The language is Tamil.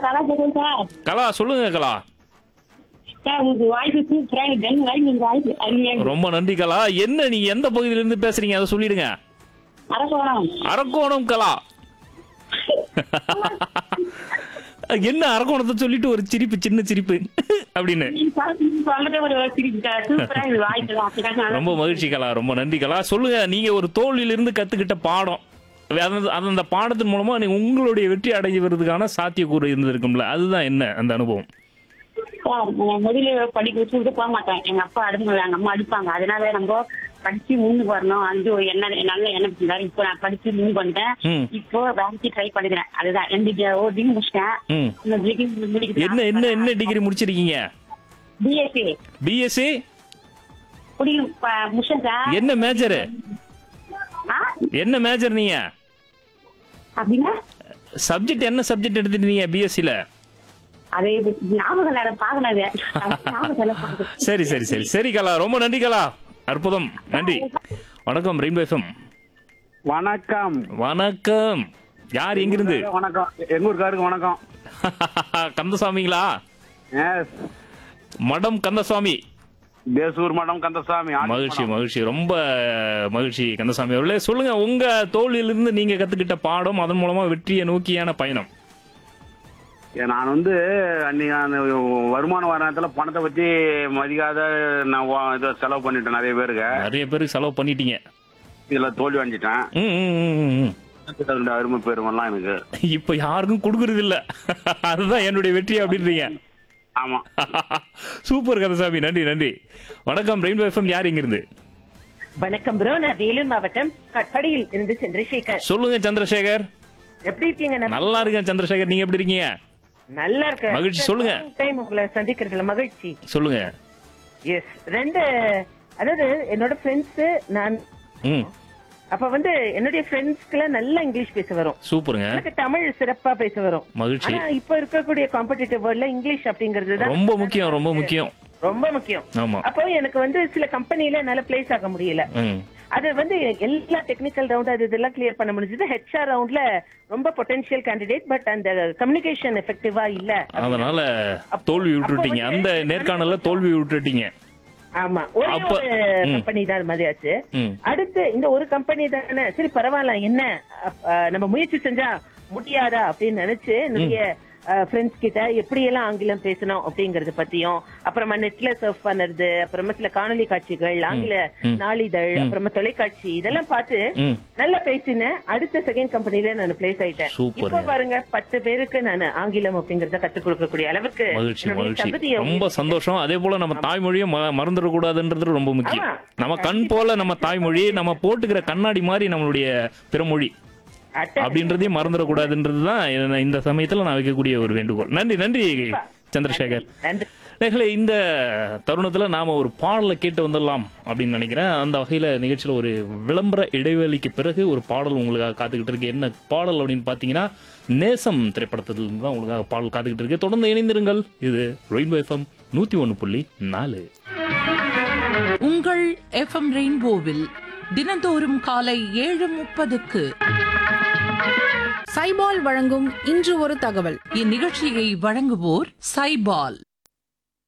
கலா பேசுறேன் சார் கலா சொல்லுங்க கலா சார் உங்களுக்கு வாய்ப்பு சூப்பரா இருக்கு தென் வாய்ப்பு உங்க வாய்ப்பு அருமையா இருக்கு. ரொம்ப நன்றி கலா என்ன நீங்க எந்த பகுதியில இருந்து பேசுறீங்க அதை சொல்லிடுங்க அரசோணம் அரக்கோணம் கலா என்ன அரக்கோணத்தை சொல்லிட்டு ஒரு சிரிப்பு சின்ன சிரிப்பு அப்படின்னு சொல்றதே ஒரு சிரிப்பு சார் சூப்பரா இருக்கு வாய்ப்பு தான். ரொம்ப மகிழ்ச்சி கலா ரொம்ப நன்றி கலா சொல்லுங்க நீங்க ஒரு தோல்வியிலிருந்து கத்துக்கிட்ட பாடம் அந்த அந்த- அந்த பாடத்தின் மூலமா நீங்க உங்களுடைய வெற்றி அடைவதற்கான சாத்தியக்கூறு இருந்திருக்கும்ல அதுதான் என்ன அந்த அனுபவம் சார் நான் முதல்ல படிக்க வச்சுட்டு போக மாட்டேன் எங்க அப்பா அடுப்பு எங்க அம்மா அடிப்பாங்க அதனால நம்ம படிச்சு முன்னுக்கு வரணும் அந்த ஒரு என்ன நல்ல எண்ணம் இருந்தாரு இப்போ நான் படிச்சு முன் பண்ணிட்டேன் ம். இப்போ வேலைக்கு ட்ரை பண்ணிக்கிறேன் அதுதான் ரெண்டு டி- ஒரு டிகிரி முடிச்சிட்டேன் ம். இந்த டிகிரி முடிக்கிறேன் என்ன என்ன என்ன டிகிரி முடிச்சிருக்கீங்க பிஎஸ்சி பிஎஸ்சி குடியும் முடிச்சேன் சார் என்ன மேஜர் ஆ? என்ன மேஜர் நீங்க அப்படின்னா சப்ஜெக்ட் என்ன சப்ஜெக்ட் எடுத்துட்டீங்க பிஎஸ்சில அது ஞாபகம் நேரம் பாக்கணும் ஞாபகம் எல்லாம் பாக்கணும். சரி சரி சரி சரி கலா ரொம்ப நன்றி கலா அற்புதம் நன்றி வணக்கம் ரெயின்போ எஃப்எம் வணக்கம் வணக்கம் யார் எங்கிருந்து வணக்கம் எங்க ஊருக்காருக்கு வணக்கம் கந்தசாமிங்களா எஸ் மடம் கந்தசாமி தேசூர் மடம் கந்தசாமி ஆதி மகிழ்ச்சி மடம். மகிழ்ச்சி ரொம்ப மகிழ்ச்சி கந்தசாமி அவர்களே சொல்லுங்க உங்க தோல்வியிலிருந்து நீங்க கத்துக்கிட்ட பாடம் அதன் மூலமா வெற்றியை நோக்கியான பயணம் ஏ, நான் வந்து அன்னைக்கு அந்த வருமானம் வர நேரத்துல பணத்தை பத்தி மதிக்காத நான் வா- இதை செலவு பண்ணிட்டேன் நிறைய பேருக்கு நிறைய பேருக்கு செலவு பண்ணிட்டீங்க இதுல தோல்வி அடைஞ்சிட்டேன் ம், ம், ம், ம், ம். ரெண்டு அருமை பெருமெல்லாம் எனக்கு இப்ப யாருக்கும் கொடுக்கறது இல்ல அதுதான் என்னுடைய வெற்றி அப்படின்றீங்க ஆமா சூப்பர் கந்தசாமி நன்றி நன்றி வணக்கம் ரெயின்போ எஃப்எம் யார் இங்கிருந்து வணக்கம் ப்ரோ நான் வேலூர் மாவட்டம் கட்படியில் இருந்து சந்திரசேகர் சொல்லுங்க சந்திரசேகர் எப்படி இருக்கீங்க நான் நல்லா இருக்கேன் சந்திரசேகர் நீங்க எப்படி இருக்கீங்க நல்லா இருக்கேன் மகிழ்ச்சி, சொல்லுங்க. டைம் உங்களை சந்திக்கிறதுல மகிழ்ச்சி சொல்லுங்க எஸ் ரெண்டு அதாவது என்னோட ஃப்ரெண்ட்ஸ் நான் ம் அப்ப வந்து என்னுடைய ஃப்ரெண்ட்ஸ்க்குலாம் நல்லா இங்கிலீஷ் பேச வரும் சூப்பருங்க எனக்கு தமிழ் சிறப்பா பேச வரும் மகிழ்ச்சி ஆனா இப்ப இருக்கக்கூடிய காம்படிட்டிவ் வேர்ல்ட்ல இங்கிலீஷ் அப்படிங்கிறது தான் ரொம்ப முக்கியம் ரொம்ப முக்கியம் ரொம்ப முக்கியம் ஆமா அப்போ எனக்கு வந்து சில கம்பெனில என்னால பிளேஸ் ஆக முடியல ம் அது வந்து எல்லா டெக்னிக்கல் ரவுண்ட் அது இதெல்லாம் கிளியர் பண்ண முடிஞ்சது ஹெச்ஆர் ரவுண்ட்ல ரொம்ப பொட்டன்ஷியல் கேண்டிடேட் பட் அந்த கம்யூனிகேஷன் எஃபெக்டிவா இல்ல அதனால தோல்வி விட்டுட்டீங்க அந்த நேர்காணல்ல தோல்வி விட்டுட்டீங்க ஆமா ஒரே அப்ப- ஒரு ம். கம்பெனி தான் அது மாதிரி ஆச்சு ம் அடுத்து இந்த ஒரு கம்பெனி தானே சரி பரவாயில்ல என்ன அப்- அஹ், நம்ம முயற்சி செஞ்சா முடியாதா அப்படின்னு நினைச்சு என்னுடைய ஃப்ரெண்ட்ஸ் கிட்ட எப்படி எல்லாம் ஆங்கிலம் பேசணும் அப்படிங்கறது பத்தியும் அப்புறமா நெட்ல சர்ஃப் பண்ணுறது அப்புறமா சில காணொலி காட்சிகள் ஆங்கில ம். நாளிதழ் அப்புறமா தொலைக்காட்சி இதெல்லாம் பார்த்து ம் நல்லா பேசினேன் அடுத்த செகண்ட் கம்பெனில நான் பிளேஸ் ஆயிட்டேன் சூப்பருங்க. இப்போ பாருங்க பத்து பேருக்கு நான் ஆங்கிலம் அப்படிங்கறத கத்துக் கொடுக்கக்கூடிய அளவுக்கு மகிழ்ச்சி என்னுடைய மகிழ்ச்சி தகுதியை ரொம்ப சந்தோஷம் அதே போல நம்ம தாய்மொழியை ம- மறந்துடக்கூடாதுன்றது ரொம்ப முக்கியம் ஆமா. நம்ம கண் போல நம்ம தாய்மொழி நம்ம போட்டுக்கிற கண்ணாடி மாதிரி நம்மளுடைய பிறமொழி அட்டை- அப்படின்றதையும் மறந்துடக்கூடாதுன்றது தான் இந்த சமயத்துல நான் வைக்கக்கூடிய ஒரு வேண்டுகோள் நன்றி நன்றி சந்திரசேகர் நன்றி நேர்களே இந்த தருணத்துல நாம ஒரு பாடலை கேட்டு வந்துடலாம் அப்படின்னு நினைக்கிறேன் அந்த வகையில நிகழ்ச்சியில ஒரு விளம்பர இடைவெளிக்கு பிறகு ஒரு பாடல் உங்களுக்காக காத்துக்கிட்டு இருக்கு என்ன பாடல் அப்படின்னு பாத்தீங்கன்னா நேசம் திரைப்படத்துல இருந்து தான் உங்களுக்காக பாடல் காத்துக்கிட்டு இருக்கு தொடர்ந்து இணைந்திருங்கள் இது ரெயின்போ எஃப்எம் நூத்தி ஒன்னு புள்ளி நாலு உங்கள் எஃப்எம் ரெயின்போவில் தினந்தோறும் காலை ஏழு முப்பதுக்கு சைபால் வழங்கும் இன்று ஒரு தகவல் இந்நிகழ்ச்சியை வழங்குவோர் சைபால்